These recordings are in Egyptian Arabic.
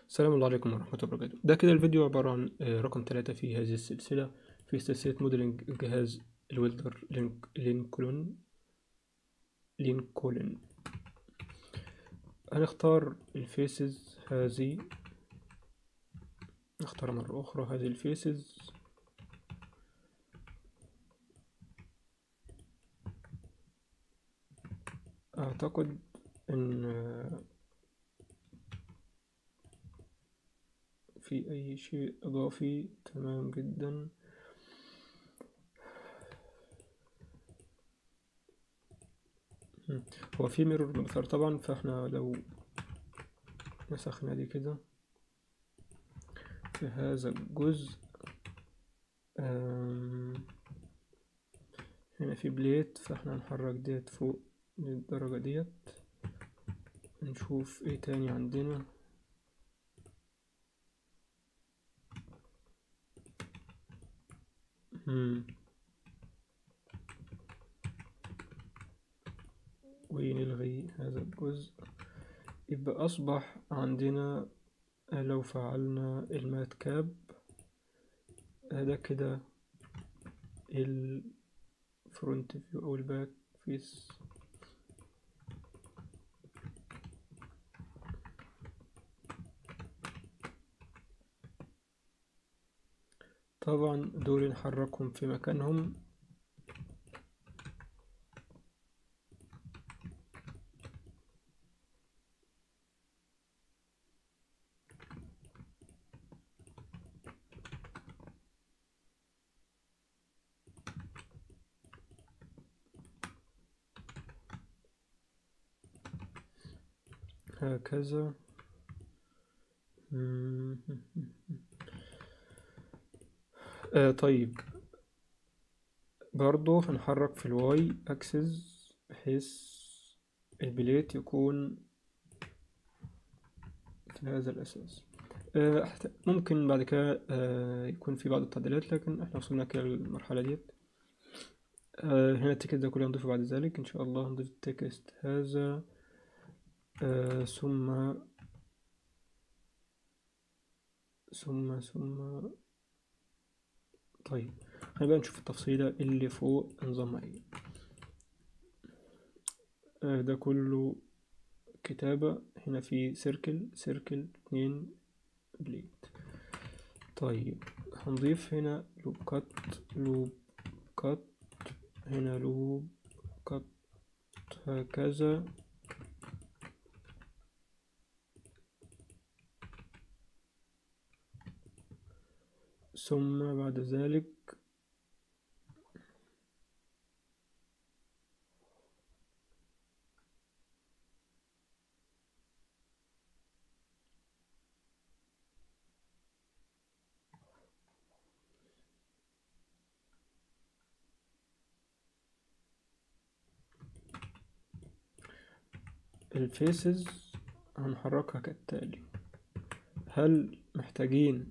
السلام الله عليكم ورحمة الله وبركاته ده كده الفيديو عبارة عن آه، رقم ثلاثة في هذه السلسلة في سلسلة موديلنج جهاز الويلدر لينك لينكولن لينكولن هنختار الفيسز هذه نختار مرة أخرى هذه الفيسز أعتقد إن آه، في أي شيء إضافي تمام جدا مم. هو في ميرور مؤثر طبعا فاحنا لو مسخنا دي كده في هذا الجزء آم، هنا في بليت فاحنا هنحرك ديت فوق للدرجة ديت نشوف ايه تاني عندنا مم. ونلغي هذا الجزء يبقى أصبح عندنا لو فعلنا المات كاب ده كده الفرونت فيو أو الباك فيس طبعا دول نحركهم في مكانهم هكذا مم. آه طيب برضو هنحرك في الواي اكسس بحيث البليت يكون في هذا الأساس آه أحت- ممكن بعد كده آه يكون في بعض التعديلات لكن احنا وصلنا كده للمرحلة ديت آه هنا التكست ده كله هنضيفه بعد ذلك إن شاء الله هنضيف التكست هذا آه ثم ثم ثم طيب خلينا بقى نشوف التفصيلة اللي فوق نظامها ايه آه ده كله كتابة هنا في سيركل سيركل اتنين بليد طيب هنضيف هنا لوب كات لوب كات هنا لوب كات هكذا ثم بعد ذلك الفيسز هنحركها كالتالي هل محتاجين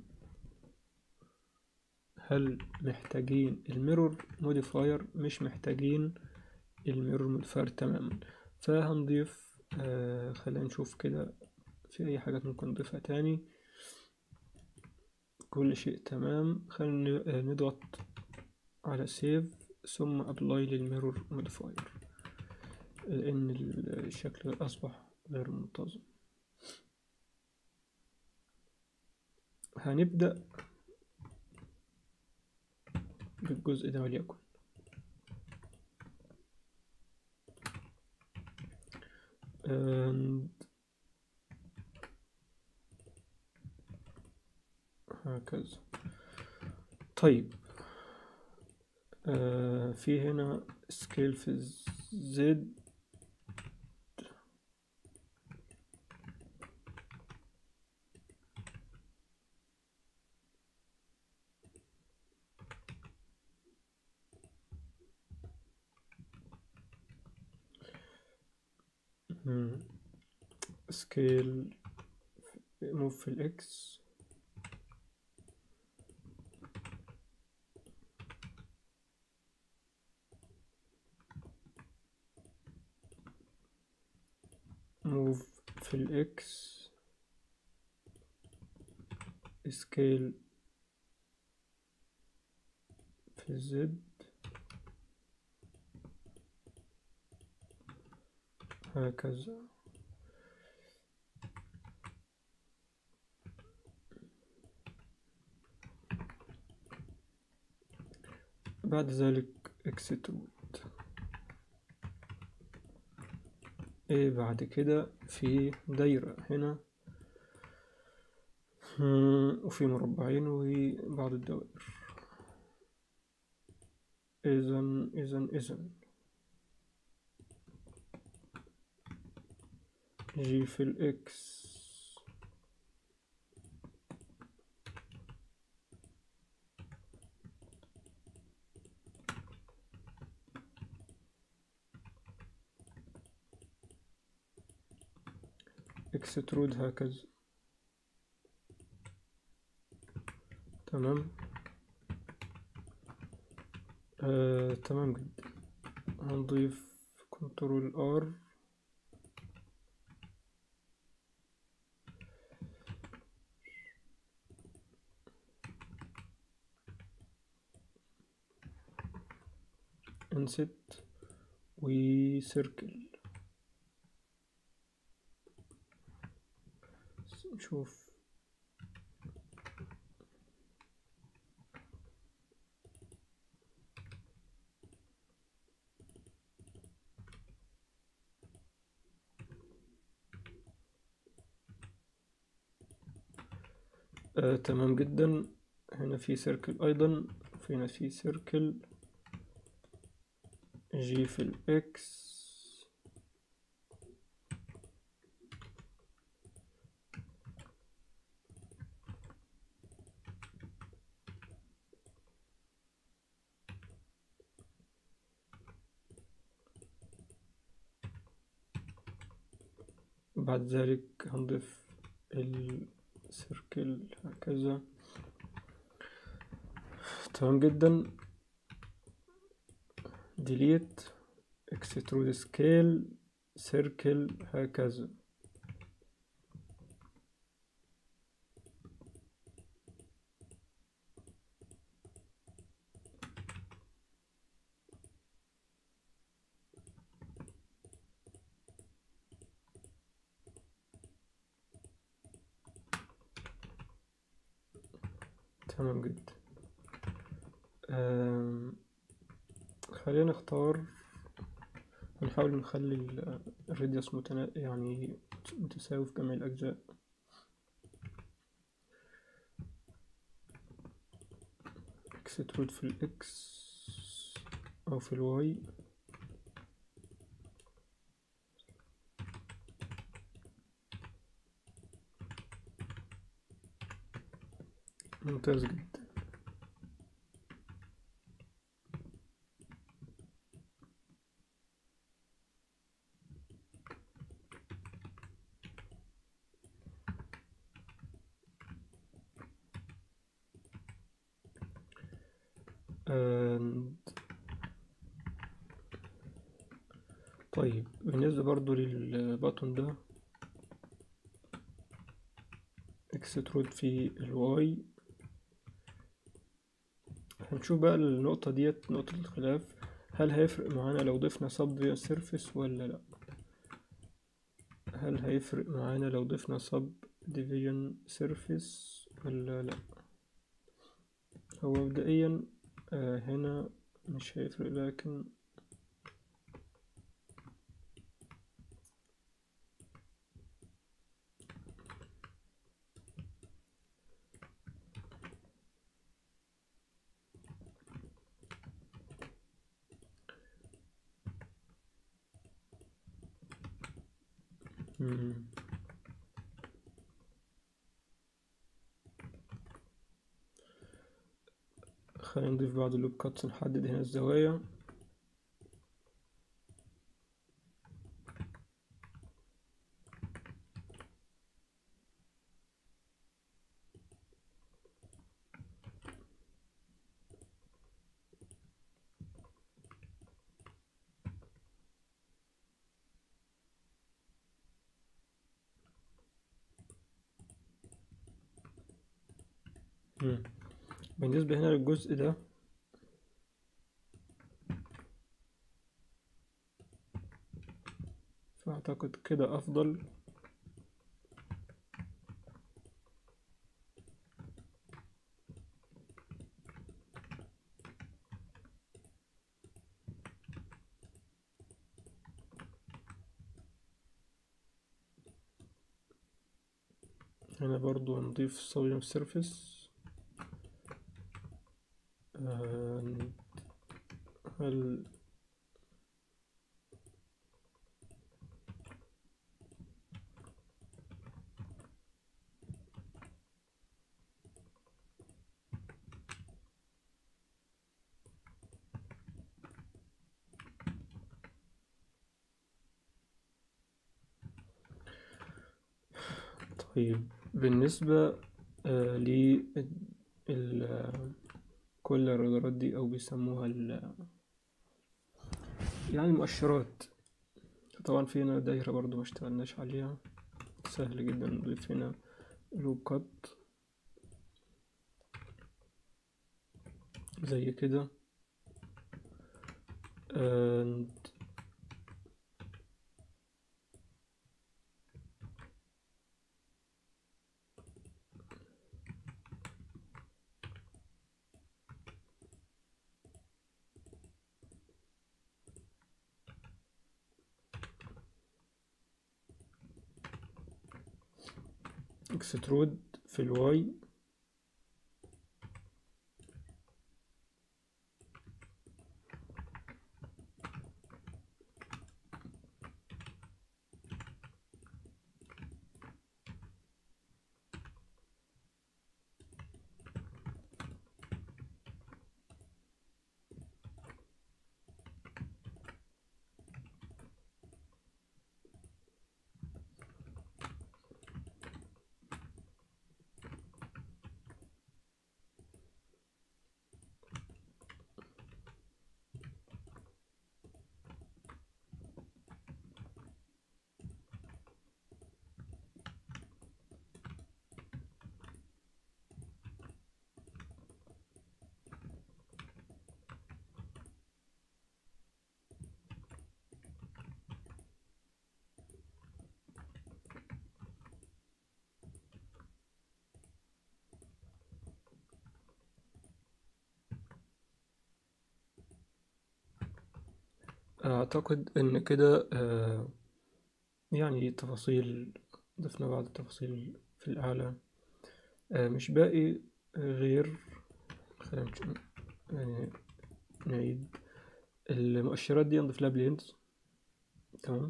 هل محتاجين الميرور موديفاير مش محتاجين الميرور موديفاير تماما فهنضيف آه خلينا نشوف كده في اي حاجات ممكن نضيفها تاني كل شيء تمام خلينا نضغط على سيف ثم ابلاي للميرور موديفاير لان الشكل اصبح غير منتظم هنبدأ بالجزء ده وليكن and هكذا طيب آه في هنا سكيل في الزد سكيل موف في الاكس موف في الاكس سكيل في الزد هكذا بعد ذلك اكسترود ايه بعد كده في دايرة هنا مم، وفي مربعين وبعض الدوائر إذن إذن إذن جي في الإكس اكسترود هكذا تمام آه، تمام جدا هنضيف كنترول ار انست وسيركل نشوف آه، تمام جدا هنا في سيركل ايضا هنا في سيركل جي في الاكس بعد ذلك هنضيف السيركل هكذا تمام جدا delete extrude scale circle هكذا تمام جدا آم، خلينا نختار هنحاول نخلي ال- الراديوس متنا... يعني متساوي في جميع الأجزاء اكسترود في الإكس أو في الواي ممتاز جدا and طيب بالنسبة برضو للبطن ده اكسترود في الواي هنشوف بقى النقطة ديت نقطة الخلاف هل هيفرق معانا لو ضفنا سب سيرفيس ولا لأ هل هيفرق معانا لو ضفنا سب ديفيجن سيرفيس ولا لأ هو مبدئيا آه هنا مش هيفرق لكن مم. خلينا نضيف بعض اللوب كاتس نحدد هنا الزوايا مم. بالنسبة هنا للجزء ده فأعتقد كده أفضل هنا برضو هنضيف صوديوم سيرفيس هل طيب بالنسبة آه ل ال- كل الرادارات دي أو بيسموها ال يعني المؤشرات طبعا في هنا دايرة برضو ما اشتغلناش عليها سهل جدا نضيف هنا لوب كات زي كده and اكسترود في الواي أعتقد إن كده آه، يعني تفاصيل ضفنا بعض التفاصيل في الأعلى آه، مش باقي غير خلينا نش- يعني نعيد المؤشرات دي نضيف لها بلينز تمام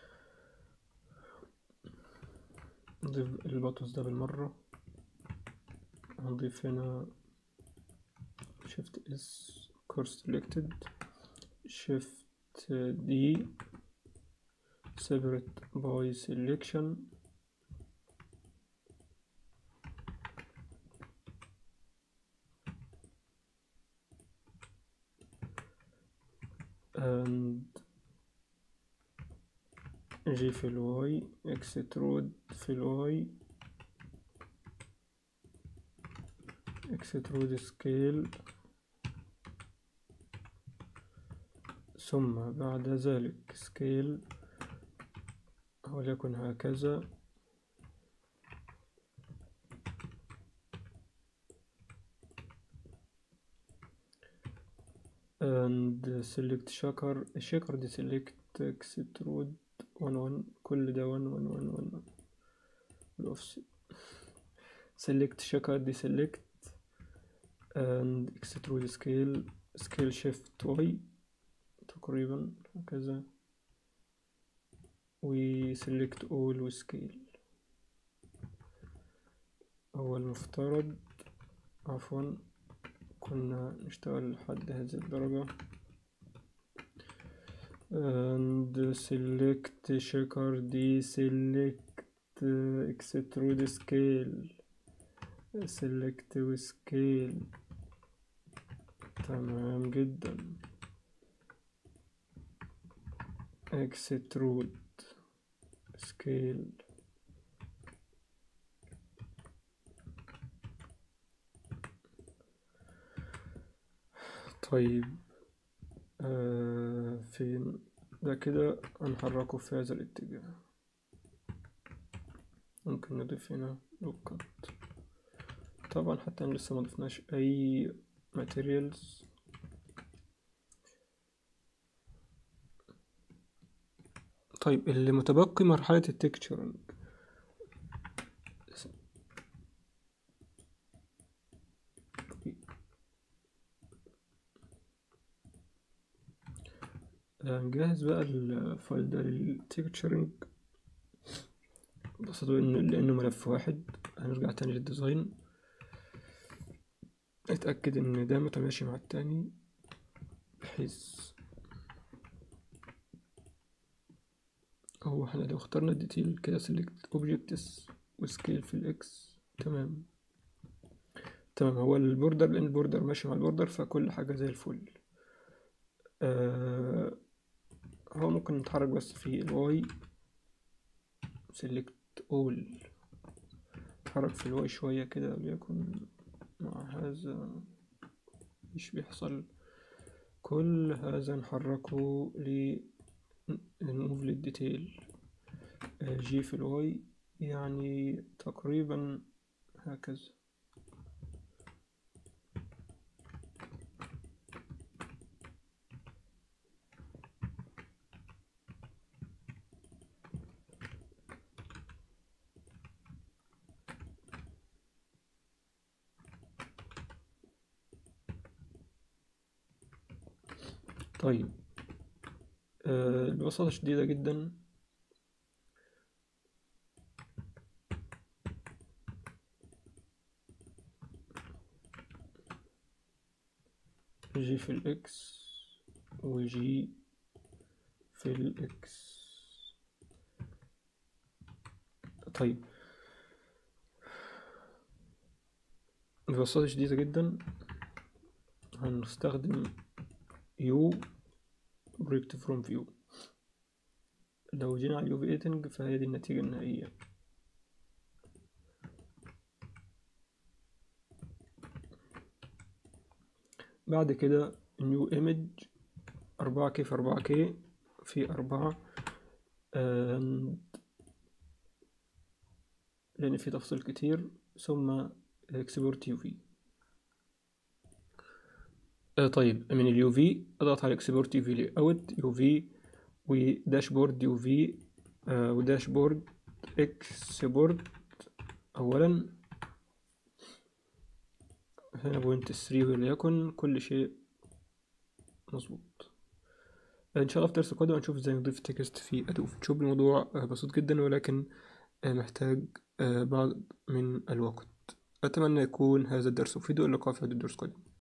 نضيف البطس ده بالمرة هنضيف هنا shift s course selected shift d separate by selection and جي في الواي اكسترود في الواي اكسترود سكيل ثم بعد ذلك سكيل وليكن هكذا and select شكر الشكر دي select extrude 1 1 كل ده 1 1 1 1 والoffset select شكر دي select and extrude scale scale shift y تقريبا هكذا و select all و scale هو المفترض عفوا كنا نشتغل لحد هذه الدرجة and select shaker دي select extrude scale select و scale تمام جدا extrude scale طيب آه فين ده كده هنحركه في هذا الاتجاه ممكن نضيف هنا لوكات طبعا حتى أنا لسه ما ضفناش اي materials طيب اللي متبقي مرحلة التكتشرنج نجهز بقى الفايل ده للتكتشرنج بقصده إن لأنه ملف واحد هنرجع تاني للديزاين اتأكد إن ده متماشي مع التاني بحيث هو احنا لو اخترنا الديتيل كده سيلكت اوبجكتس وسكيل في الاكس تمام تمام هو البوردر لان البوردر ماشي مع البوردر فكل حاجة زي الفل آه هو ممكن نتحرك بس في الواي سيلكت اول نتحرك في الواي شوية كده وليكن مع هذا مش بيحصل كل هذا نحركه ل نموف للديتيل جي في الواي يعني تقريبا هكذا طيب آه، ببساطة شديدة جدا جي في الإكس وجي في الإكس طيب ببساطة شديدة جدا هنستخدم يو project from view لو جينا على اليو في ايتنج فهي دي النتيجة النهائية بعد كده new image أربعة كي في أربعة كي في أربعة and لأن في تفصيل كتير ثم export UV آه طيب من اليو في اضغط على اكسبورت يو في لي اوت يو في وداشبورد يو في آه وداشبورد اكسبورت اولا هنا بوينت 3 وليكن كل شيء مظبوط ان شاء الله في درس القادم هنشوف ازاي نضيف تكست في ادوب فوتوشوب الموضوع آه بسيط جدا ولكن آه محتاج بعض من الوقت اتمنى يكون هذا الدرس مفيد واللقاء في هذا الدرس القادم